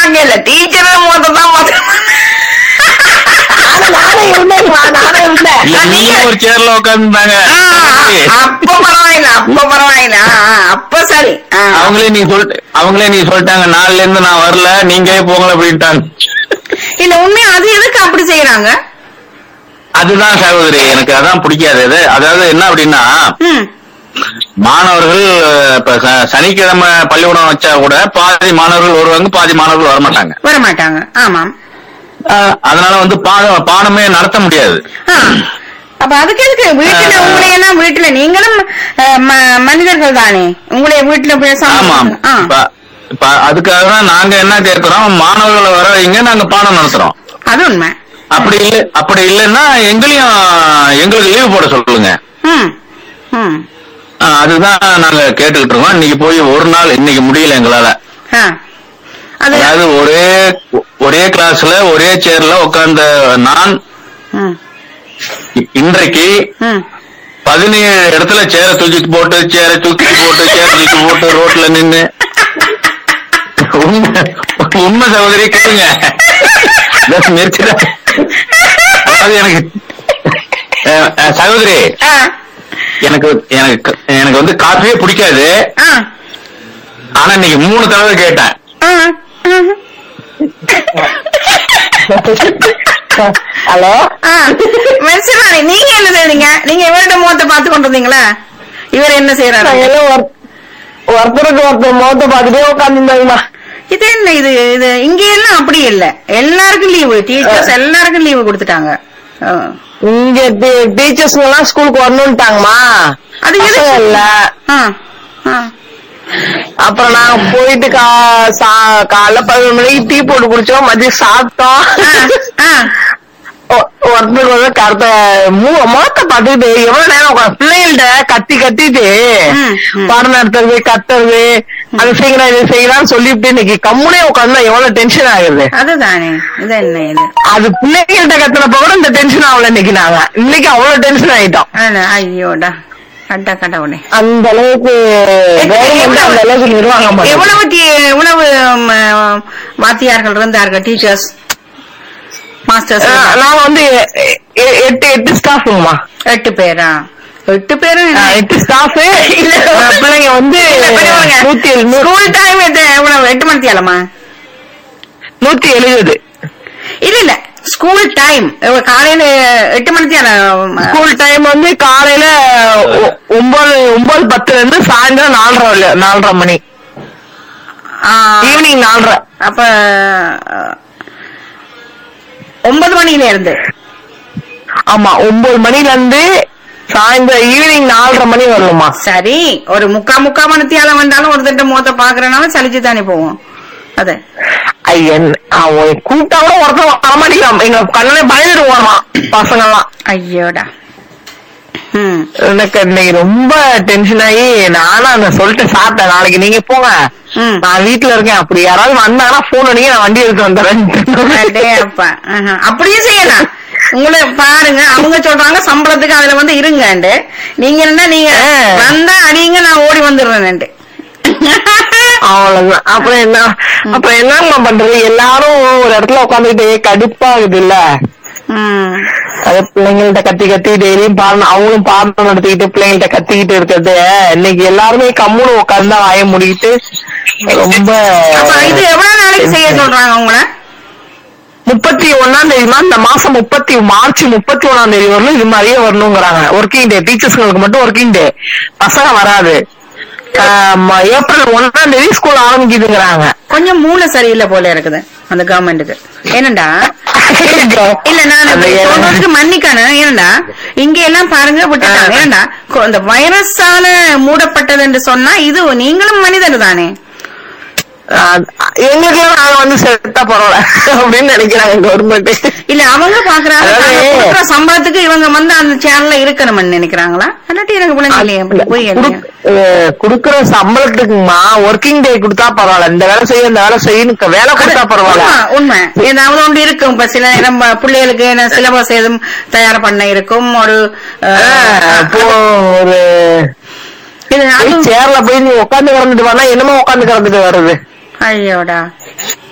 பாக்க இல்ல டீச்சர் மொத்தம் தான் பார்த்தேன். ஆனா நானே இருந்தேன்மா நானே இருந்தேன் இல்ல நீங்க ஒரு சேர்ல உட்காந்துருந்தாங்க ஆ, அப்ப பரவாயில்ல அப்ப பரவாயில்ல ஆ, ஆ, அப்ப சரி ஆ. அவங்களே நீ சொல் அவங்களே நீ சொல்லிட்டாங்க நாலுல இருந்து நான் வரல நீங்களே போங்கள அப்படின்ட்டாங்க இல்ல உண்மையா அது எதுக்கு அப்படி செய்யறாங்க அதுதான் சகோதரி எனக்கு அதான் பிடிக்காது இது அதாவது என்ன அப்படின்னா ம் மாணவர்கள் இப்ப ச- சனிக்கிழமை பள்ளிக்கூடம் வச்சா கூட பாதி மாணவர்கள் வருவாங்க பாதி மாணவர்கள் வரமாட்டாங்க வர மாட்டாங்க ஆமாம் அதனால வந்து பாடம் பாடமே நடத்த முடியாது ஆ. அப்ப அதுக்கு எதுக்கு வீட்டுல ஆ. உங்களை எல்லாம் வீட்டுல நீங்களும் அஹ், ம- மனிதர்கள் தானே உங்களுடைய வீட்டுல போய் ஆமாம் ஆ. இப்ப இப்ப அதுக்காக தான் நாங்க என்ன கேட்கிறோம் மாணவர்களை வர வைங்க நாங்க பாடம் நடத்துறோம் அது உண்மை அப்படி இல்ல அப்படி இல்லைன்னா எங்களையும் எங்களுக்கு லீவு போட சொல்லுங்க ம் ம் ஆ, அதுதான் நாங்க கேட்டுக்கிட்டு இருக்கோம் இன்னைக்கு போய் ஒரு நாள் இன்னைக்கு முடியல எங்களால ஆ. அது அதாவது ஒரே ஒரே கிளாஸ்ல ஒரே சேர்ல உட்கார்ந்த நான் ம் இ- இன்றைக்கு ம் பதினேழு இடத்துல சேரை தூக்கி போட்டு சேரை தூக்கி போட்டு சேரை தூக்கி போட்டு ரோட்ல நின்னு உண்மை உண்மை சகோதரி கேளுங்க இதோ நிறுத்திட அதாவது எனக்கு அஹ், அஹ், சகோதரி ஆ எனக்கு எனக்கு எனக்கு வந்து காஃபியே பிடிக்காது ஆ ஆனா இன்னைக்கு மூணு தடவை கேட்டேன் ஆ ஹலோ ஆ மென்சிலானி நீங்க என்ன செய்றீங்க நீங்க இவர்கிட்ட முகத்தை பார்த்து கொண்டு வந்தீங்களா இவர் என்ன செய்யறாரு நாங்க எல்லாம் ஒரு- ஒருத்தருக்கு ஒருத்தர் முகத்தை பார்த்துட்டே உட்காந்துருந்தாங்கம்மா இது என்ன இது இது இங்க எல்லாம் அப்படி இல்ல எல்லாருக்கும் லீவு டீச்சர்ஸ் எல்லாருக்கும் லீவு கொடுத்துட்டாங்க ஆ. இங்க டீச்சர்ஸ் எல்லாம் ஸ்கூலுக்கு வரணும்ட்டாங்கம்மா அது எதுக்கு? பசங்க இல்ல ஆ, ஆ. அப்புறம் நாங்க போயிட்டு கா சா- காலைல பதினொரு மணிக்கு டீ போட்டு குடிச்சோம் மதியம் சாப்பிட்டோம் ஆ, ஆ. ஒ- ஒருத்தருக்கு வந்து கருத்த முகத்தை பார்த்துட்டு எவ்வளவு நேரம் உட்காந்து பிள்ளைகள்ட்ட கத்தி கத்திட்டு ம், ம். பாடம் நடத்துறது கத்துறது அது செய்யலாம் இது செய்யலாம்னு சொல்லிட்டு இன்னைக்கு கம்முனே உட்காந்து எவ்வளவு டென்ஷன் ஆகுது அதுதானே இது என்ன இது அது பிள்ளைங்கள்ட்ட கத்துனப்ப கூட இந்த டென்ஷன் ஆகல இன்னைக்கு நாங்க இன்னைக்கு அவ்வளவு டென்ஷன் ஆயிட்டோம் அட, ஐயோடா கட்ட கடவுளே அந்த அளவுக்கு கவர்மெண்ட் அந்த அளவுக்கு நிர்வாகம் பண்ணுது. எவ்வளவு டி- எவ்வளவு ம், வாத்தியார்கள் இருந்தார்கள் டீச்சர்ஸ் மாஸ்டர்ஸ் அஹ் நாங்க வந்து எ- எ- எட்டு எட்டு ஸ்டாஃபுங்கம்மா எட்டு பேரா எட்டு பேரும் அஹ் எட்டு ஸ்டாஃப் பிள்ளைங்க வந்து நூத்தி எழு- நூ- ஸ்கூல் டைம் எவ்வளவு எட்டு மணி தேலமா நூத்தி எழுபது இல்ல இல்ல ஸ்கூல் டைம் காலையில எட்டு மணி தேலம் ஸ்கூல் டைம் வந்து காலையில ஒ- ஒன்பது ஒன்பது பத்துல இருந்து சாயந்தரம் நாலரை வரை- நாலரை மணி ஈவினிங் நாலரை அப்ப அஹ், ஒன்பது மணியில இருந்து ஆமா ஒன்பது மணில இருந்து சாயந்தரம் ஈவினிங் நாலரை மணி வரணுமா சரி ஒரு முக்கா முக்கா மணித்தியாலம் வந்தாலும் ஒரு திட்ட முகத்தை பாக்குறனால சலிச்சு தானே போவோம் அது ஐயன் அவன் கூப்பிட்டா கூட ஒருத்தன் வரமாட்டேங்கிறான் எங்க கண்ணனே பயந்துடுவாமா பசங்க எல்லாம் ஐயோடா ம் எனக்கு இன்னைக்கு ரொம்ப டென்ஷன் ஆகி நானும் அந்த சொல்லிட்டு சாப்பிட்டேன் நாளைக்கு நீங்க போங்க ம். நான் வீட்டுல இருக்கேன் அப்படி யாராவது வந்தாங்கன்னா போன் அடிங்க நான் வண்டி எடுத்து வந்துடுறேன் அடே அப்பா ஆஹா. அப்படியே செய்யலாம் உங்களை பாருங்க அவங்க சொல்றாங்க சம்பளத்துக்கு அதுல வந்து இருங்கண்டு நீங்க என்ன நீங்க ஆ. வந்தா அடிங்க நான் ஓடி வந்துடுறேன்ட்டு அவ்வளவுதான் அப்புறம் என்ன அப்புறம் என்னம்மா பண்றது எல்லாரும் ஒரு இடத்துல உட்காந்துக்கிட்டு கடுப்பாகுது இல்ல ம். அது பிள்ளைங்கள்ட்ட கத்தி கத்தி டெய்லியும் பாடணும் அவங்களும் பாடம் நடத்திக்கிட்டு பிள்ளைங்கள்ட்ட கத்திக்கிட்டு இருக்கிறது இன்னைக்கு எல்லாருமே கம்முன்னு உட்கார்ந்து வாய முடிக்கிட்டு ரொம்ப அப்ப இது எவ்வளவு நாளைக்கு செய்ய சொல்றாங்க உங்களை முப்பத்தி ஒன்னாம் தேதிமா இந்த மாசம் முப்பத்தி மார்ச் முப்பத்தி ஒண்ணாம் தேதி வரணும் இது மாதிரியே வரணுங்கிறாங்க ஒர்க்கிங் டே டீச்சர்ஸ்களுக்கு மட்டும் ஒர்க்கிங் டே பசங்க வராது ஆமா, ஏப்ரல் ஒன்னாம் தேதி ஸ்கூல் ஆரம்பிக்குதுங்கிறாங்க கொஞ்சம் மூளை சரியில்லை போல இருக்குது அந்த கவர்மெண்ட்டுக்கு என்னண்டா இல்ல நான் அது இப்ப ஏன்? சொல்றதுக்கு மன்னிக்கணும் ஏன்டா இங்க எல்லாம் பாருங்க விட்டுட்டாங்க ஆ. ஏன்டா கொ- இந்த வைரஸால மூடப்பட்டது என்று சொன்னா இது நீங்களும் மனிதர் தானே எங்களுக்கு நாங்க வந்து செத்தா பரவாயில்ல அப்படின்னு நினைக்கிறாங்க கவர்மெண்ட் இல்ல அவங்க பாக்குறாங்க அதாவது- நாங்க கொடுக்குற சம்பளத்துக்கு இவங்க வந்து அந்த சேனல்ல இருக்கணும்னு நினைக்கிறாங்களா அல்லாட்டி எனக்கு விளங்கலையே போய் குடுக்கற சம்பளத்துக்குமா ஒர்க்கிங் டே கொடுத்தா பரவாயில்ல இந்த வேலை செய்ய இந்த வேலை செய்யணும் வேலை கொடுத்தா பரவாயில்ல உண்மை ஏதாவது ஒன்று இருக்கும் இப்ப சில நம்ம பிள்ளைகளுக்கு என்ன சிலபஸ் எதுவும் தயார் பண்ண இருக்கும் ஒரு ஆ, அஹ், இப்போ ஒரு இது அதுவும் சேர்ல போய் நீ உட்காந்து கிடந்துட்டு வரனா என்னமோ உட்காந்து கிடந்துட்டு வருது ஐயோடா